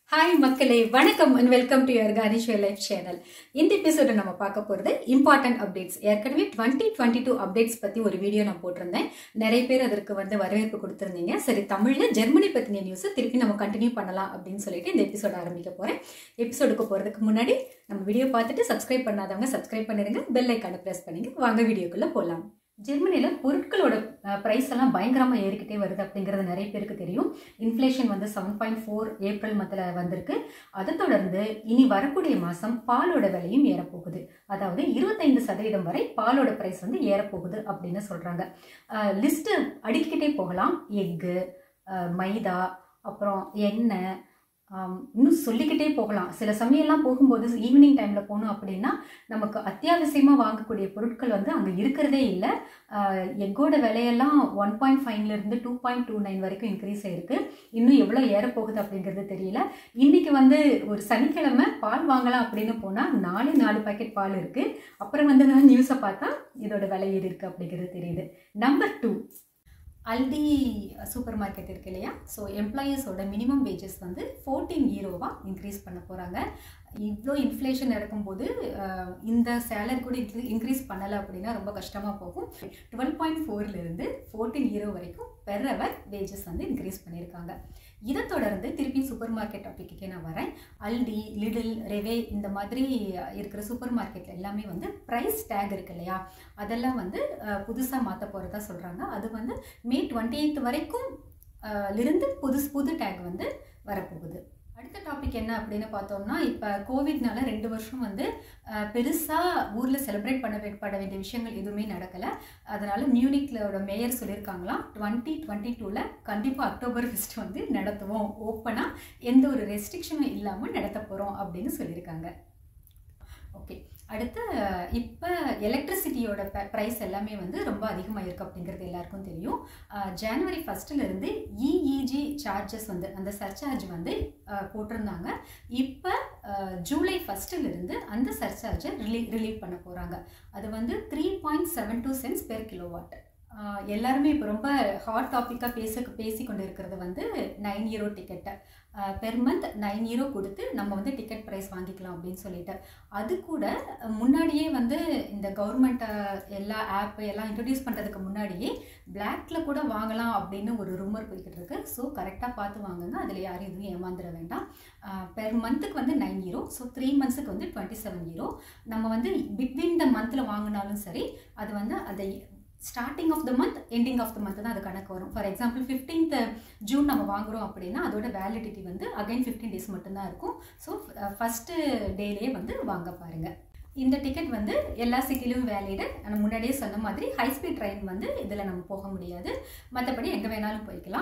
hi மக்களே வணக்கம் and welcome to your கானிஷ் லைஃப் சேனல் இந்த எபிசோட நம்ம பார்க்க போகிறது இம்பார்ட்டன்ட் அப்டேட்ஸ் ஏற்கனவே டுவெண்ட்டி டுவெண்ட்டி டூ அப்டேட்ஸ் பற்றி ஒரு வீடியோ நான் போட்டிருந்தேன் நிறைய பேர் அதற்கு வந்து வரவேற்பு கொடுத்துருந்தீங்க சரி தமிழில் ஜெர்மனி பற்றின நியூஸை திருப்பி நம்ம கண்டினியூ பண்ணலாம் அப்படின்னு சொல்லிட்டு இந்த எபிசோட ஆரம்பிக்க போகிறேன் எபிசோடுக்கு போகிறதுக்கு முன்னாடி நம்ம வீடியோ பார்த்துட்டு சப்ஸ்கிரைப் பண்ணாதவங்க சப்ஸ்கிரைப் பண்ணிடுங்க பெல் ஐக்கானை ப்ரெஸ் பண்ணிங்க வாங்க வீடியோக்குள்ளே போகலாம் ஜெர்மனியில் பொருட்களோட ப்ரைஸ் எல்லாம் பயங்கரமாக ஏறிக்கிட்டே வருது அப்படிங்கிறது நிறைய பேருக்கு தெரியும் இன்ஃப்ளேஷன் வந்து செவன் பாயிண்ட் ஃபோர் ஏப்ரல் மத்தில் வந்திருக்கு அதை தொடர்ந்து இனி வரக்கூடிய மாதம் பாலோட விலையும் ஏறப்போகுது அதாவது இருபத்தைந்து சதவீதம் வரை பாலோட ப்ரைஸ் வந்து ஏறப்போகுது அப்படின்னு சொல்கிறாங்க லிஸ்ட்டு அடுக்கிக்கிட்டே போகலாம் எக்கு மைதா அப்புறம் எண்ணெய் இன்னும் சொல்லிக்கிட்டே போகலாம் சில சமயம்லாம் போகும்போது ஈவினிங் டைமில் போனோம் அப்படின்னா நமக்கு அத்தியாவசியமாக வாங்கக்கூடிய பொருட்கள் வந்து அங்கே இருக்கிறதே இல்லை எக்கோட விலையெல்லாம் ஒன் பாயிண்ட் ஃபைவ்லேருந்து டூ பாயிண்ட் டூ நைன் வரைக்கும் இன்க்ரீஸ் ஆயிருக்கு இன்னும் எவ்வளோ ஏறப்போகுது அப்படிங்கிறது தெரியல இன்றைக்கி வந்து ஒரு சனிக்கிழமை பால் வாங்கலாம் அப்படின்னு போனால் நாலு நாலு பாக்கெட் பால் இருக்குது அப்புறம் வந்து நான் நியூஸை பார்த்தா இதோட விலை ஏறி இருக்குது அப்படிங்கிறது தெரியுது number two Aldi supermarket இருக்கு இல்லையா ஸோ எம்ப்ளாயீஸோட மினிமம் வேஜஸ் வந்து ஃபோர்டீன் ஈரோவாக இன்க்ரீஸ் பண்ண போகிறாங்க இவ்வளோ இன்ஃப்ளேஷன் இருக்கும்போது இந்த சேலரி கூட இன்க்ரீஸ் பண்ணலை அப்படின்னா ரொம்ப கஷ்டமாக போகும் டுவெல் பாயிண்ட் ஃபோர்லேருந்து ஃபோர்டீன் ஈரோ வரைக்கும் பெர் அவர் வேஜஸ் வந்து இன்க்ரீஸ் பண்ணியிருக்காங்க இதை தொடர்ந்து திருப்பி சூப்பர் மார்க்கெட் டாப்பிக்கே நான் வரேன் அல்டி லிடில் ரெவே இந்த மாதிரி இருக்கிற சூப்பர் மார்க்கெட்டில் எல்லாமே வந்து ப்ரைஸ் டேக் இருக்கு இல்லையா அதெல்லாம் வந்து புதுசாக மாற்ற போகிறதா சொல்கிறாங்க அது வந்து மே டுவெண்ட்டி எயித் வரைக்கும் இருந்து புதுசு புது டேக் வந்து வரப்போகுது அடுத்த டாபிக் என்ன அப்படின்னு பார்த்தோம்னா இப்போ கோவிட்னால ரெண்டு வருஷம் வந்து பெருசாக ஊரில் செலிப்ரேட் பண்ண பட வேண்டிய விஷயங்கள் எதுவுமே நடக்கலை அதனால் மியூனிக்லோட மேயர் சொல்லியிருக்காங்களாம் டுவெண்ட்டி டுவெண்ட்டி டூவில் கண்டிப்பாக அக்டோபர் ஃபெஸ்ட் வந்து நடத்துவோம் ஓப்பனாக எந்த ஒரு ரெஸ்ட்ரிக்ஷனும் இல்லாமல் நடத்த போகிறோம் அப்படின்னு சொல்லியிருக்காங்க ஓகே அடுத்து இப்போ எலக்ட்ரிசிட்டியோட ப்ரைஸ் எல்லாமே வந்து ரொம்ப அதிகமாக இருக்குது அப்படிங்கிறது எல்லாருக்கும் தெரியும் ஜனவரி ஃபஸ்ட்டிலேருந்து இஇஜி சார்ஜஸ் வந்து அந்த சர்சார்ஜ் வந்து போட்டிருந்தாங்க இப்போ ஜூலை ஃபஸ்ட்டிலிருந்து அந்த சர்சார்ஜை ரிலீ ரிலீவ் பண்ண போகிறாங்க அது வந்து three point seven two cents per kilowatt எல்லாருமே இப்போ ரொம்ப ஹாட் டாப்பிக்காக பேச பேசி கொண்டு இருக்கிறது வந்து நைன் ஈரோ டிக்கெட்டை பெர் மந்த் நைன் ஈரோ கொடுத்து நம்ம வந்து டிக்கெட் ப்ரைஸ் வாங்கிக்கலாம் அப்படின்னு சொல்லிட்டு அது கூட முன்னாடியே வந்து இந்த கவர்மெண்ட்டை எல்லா ஆப் எல்லாம் இன்ட்ரடியூஸ் பண்ணுறதுக்கு முன்னாடியே பிளாக்ல கூட வாங்கலாம் அப்படின்னு ஒரு ரூமர் போய்கிட்டு இருக்கு ஸோ கரெக்டாக பார்த்து வாங்குங்க அதில் யாரும் எதுவும் ஏமாந்துட வேண்டாம் பெர் மந்த்துக்கு வந்து நைன் ஈரோ ஸோ த்ரீ மந்த்ஸுக்கு வந்து டுவெண்ட்டி செவன் ஈரோ நம்ம வந்து பிட்வீன் த மந்தில் வாங்கினாலும் சரி அது வந்து அதை starting of the month ending of the month தான் அது கணக்கு வரும் ஃபார் எக்ஸாம்பிள் ஃபிஃப்டீன்த் ஜூன் நம்ம வாங்குகிறோம் அப்படின்னா அதோட வேலிடிட்டி வந்து அகைன் ஃபிஃப்டீன் டேஸ் மட்டும்தான் இருக்கும் ஸோ ஃபஸ்ட்டு டேலேயே வந்து வாங்க பாருங்கள் இந்த டிக்கெட் வந்து எல்லா சிட்டிலையும் வேலிடு நான் முன்னாடியே சொன்ன மாதிரி ஹை ஸ்பீட் ட்ரெயின் வந்து இதில் நம்ம போக முடியாது மற்றபடி எங்கே வேணாலும் போய்க்கலாம்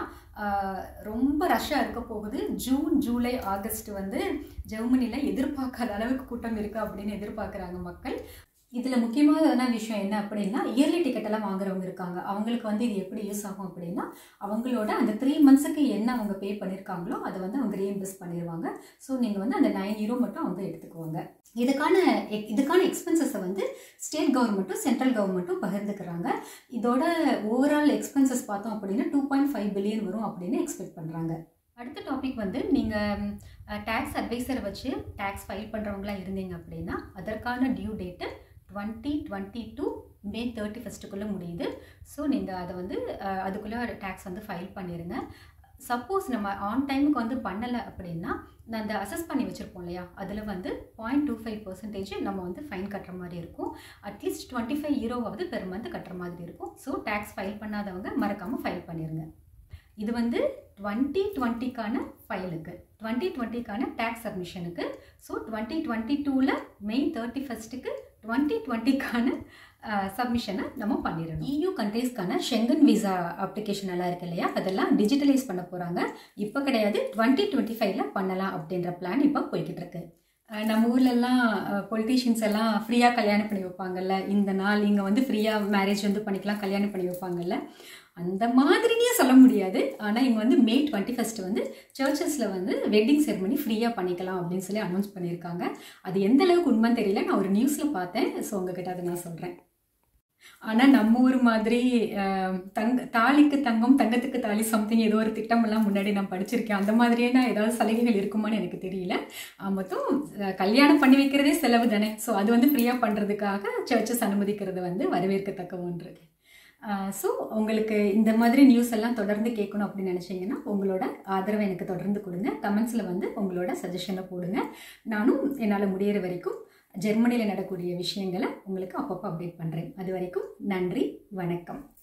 ரொம்ப ரஷ்ஷாக இருக்க போகுது ஜூன் ஜூலை ஆகஸ்ட் வந்து ஜெர்மனியில் எதிர்பார்க்காத அளவுக்கு கூட்டம் இருக்குது அப்படின்னு எதிர்பார்க்குறாங்க மக்கள் இதில் முக்கியமான விஷயம் என்ன அப்படின்னா இயர்லி டிக்கெட் எல்லாம் வாங்குறவங்க இருக்காங்க அவங்களுக்கு வந்து இது எப்படி யூஸ் ஆகும் அப்படின்னா அவங்களோட அந்த த்ரீ மந்த்ஸுக்கு என்ன அவங்க பே பண்ணியிருக்காங்களோ அதை வந்து அவங்க ரீஇன்வெஸ்ட் பண்ணிடுவாங்க ஸோ நீங்கள் வந்து அந்த நைன் யூரோ மட்டும் அவங்க எடுத்துக்குவாங்க இதுக்கான இதுக்கான எக்ஸ்பென்சஸை வந்து ஸ்டேட் கவர்மெண்ட்டும் சென்ட்ரல் கவர்மெண்ட்டும் பகிர்ந்துக்கிறாங்க இதோட ஓவரால் எக்ஸ்பென்சஸ் பார்த்தோம் அப்படின்னா டூ பாயிண்ட் ஃபைவ் பில்லியன் வரும் அப்படின்னு எக்ஸ்பெக்ட் பண்ணுறாங்க அடுத்த டாபிக் வந்து நீங்கள் டேக்ஸ் அட்வைசரை வச்சு டேக்ஸ் ஃபைல் பண்ணுறவங்களாம் இருந்தீங்க அப்படின்னா அதற்கான due date twenty twenty two May thirty ஃபஸ்ட்டுக்குள்ளே முடியுது ஸோ நீங்கள் அதை வந்து அதுக்குள்ளே டேக்ஸ் வந்து ஃபைல் பண்ணிடுங்க சப்போஸ் நம்ம ஆன் டைமுக்கு வந்து பண்ணலை அப்படின்னா நான் அந்த அசஸ் பண்ணி வச்சுருப்போம் இல்லையா அதில் வந்து பாயிண்ட் டூ ஃபைவ் பர்சன்டேஜ் நம்ம வந்து ஃபைன் கட்டுற மாதிரி இருக்கும் அட்லீஸ்ட் டுவெண்ட்டி ஃபைவ் ஈரோவாவது பெர் மந்த் கட்டுற மாதிரி இருக்கும் ஸோ டேக்ஸ் ஃபைல் பண்ணாதவங்க மறக்காமல் ஃபைல் பண்ணிடுங்க இது வந்து டுவெண்ட்டி டுவெண்ட்டிக்கான ஃபைலுக்கு டுவெண்ட்டி டுவெண்ட்டிக்கான டேக்ஸ் சப்மிஷனுக்கு ஸோ டுவெண்ட்டி டுவெண்ட்டி டூவில் மே தேர்ட்டி ஃபஸ்ட்டுக்கு டுவெண்ட்டி டுவெண்ட்டிக்கான சப்மிஷனை நம்ம பண்ணிடணும் இயூ கண்ட்ரீஸ்க்கான ஷெங்கன் விசா அப்ளிகேஷன் எல்லாம் இருக்கு இல்லையா அதெல்லாம் டிஜிட்டலைஸ் பண்ண போகிறாங்க இப்போ கிடையாது டுவெண்ட்டி டுவெண்ட்டி ஃபைவ்ல பண்ணலாம் அப்படின்ற பிளான் இப்போ போய்கிட்டு இருக்கு நம்ம ஊர்லெல்லாம் பொலிட்டீஷியன்ஸ் எல்லாம் ஃப்ரீயாக கல்யாணம் பண்ணி வைப்பாங்கல்ல இந்த நாள் இங்கே வந்து ஃப்ரீயாக மேரேஜ் வந்து பண்ணிக்கலாம் கல்யாணம் பண்ணி வைப்பாங்கல்ல அந்த மாதிரினே சொல்ல முடியாது ஆனால் இங்கே வந்து மே டுவெண்ட்டி ஃபஸ்ட்டு வந்து சர்ச்சஸில் வந்து வெட்டிங் செரமனி ஃப்ரீயாக பண்ணிக்கலாம் அப்படின்னு சொல்லி அனௌன்ஸ் பண்ணியிருக்காங்க அது எந்த அளவுக்கு உண்மைன்னு தெரியல நான் ஒரு நியூஸில் பார்த்தேன் ஸோ உங்ககிட்ட அதை நான் சொல்கிறேன் ஆனால் நம்ம ஊர் மாதிரி அஹ், தங்க தாலிக்கு தங்கம் தங்கத்துக்கு தாலி சம்திங் ஏதோ ஒரு திட்டமெல்லாம் முன்னாடி நான் படிச்சிருக்கேன் அந்த மாதிரியே நான் ஏதாவது சலுகைகள் இருக்குமான்னு எனக்கு தெரியல ஆஹ், மொத்தம் அஹ், கல்யாணம் பண்ணி வைக்கிறதே செலவு தானே ஸோ அது வந்து ஃப்ரீயாக பண்ணுறதுக்காக சர்ச்சஸ் அனுமதிக்கிறது வந்து வரவேற்கத்தக்க ஒன்று ஸோ உங்களுக்கு இந்த மாதிரி நியூஸ் எல்லாம் தொடர்ந்து கேட்கணும் அப்படின்னு நினச்சிங்கன்னா உங்களோட ஆதரவை எனக்கு தொடர்ந்து கொடுங்க கமெண்ட்ஸில் வந்து உங்களோட சஜஷனை போடுங்க நானும் என்னால் முடியிற வரைக்கும் ஜெர்மனியில் நடக்கக்கூடிய விஷயங்களை உங்களுக்கு அப்பப்போ அப்டேட் பண்ணுறேன் அது வரைக்கும் நன்றி வணக்கம்